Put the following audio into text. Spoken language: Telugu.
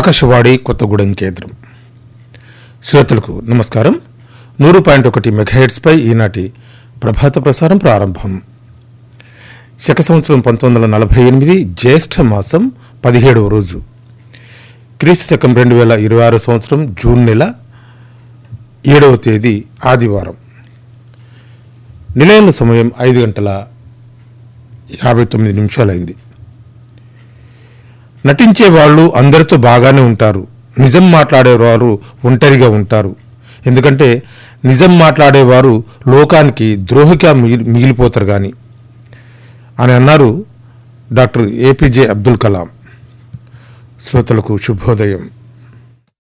ఆకాశవాణి కొత్తగూడెం కేంద్రం శ్రోతలకు నమస్కారం నూరు పాయింట్ ఒకటి మెగాహెడ్స్పై ఈనాటి ప్రభాత ప్రసారం ప్రారంభం శక సంవత్సరం పంతొమ్మిది వందల నలభై ఎనిమిది జ్యేష్ఠ మాసం పదిహేడవ రోజు క్రీస్తు శకం రెండు వేల ఇరవై ఆరు సంవత్సరం జూన్ నెల ఏడవ తేదీ ఆదివారం నిలయంలో సమయం ఐదు గంటల యాభై తొమ్మిది నిమిషాలైంది నటించే వాళ్ళు అందరితో బాగానే ఉంటారు నిజం మాట్లాడేవారు ఒంటరిగా ఉంటారు ఎందుకంటే నిజం మాట్లాడేవారు లోకానికి ద్రోహిగా మిగిలి మిగిలిపోతారు కానీ అని అన్నారు డాక్టర్ ఏపీజే అబ్దుల్ కలాం శ్రోతలకు శుభోదయం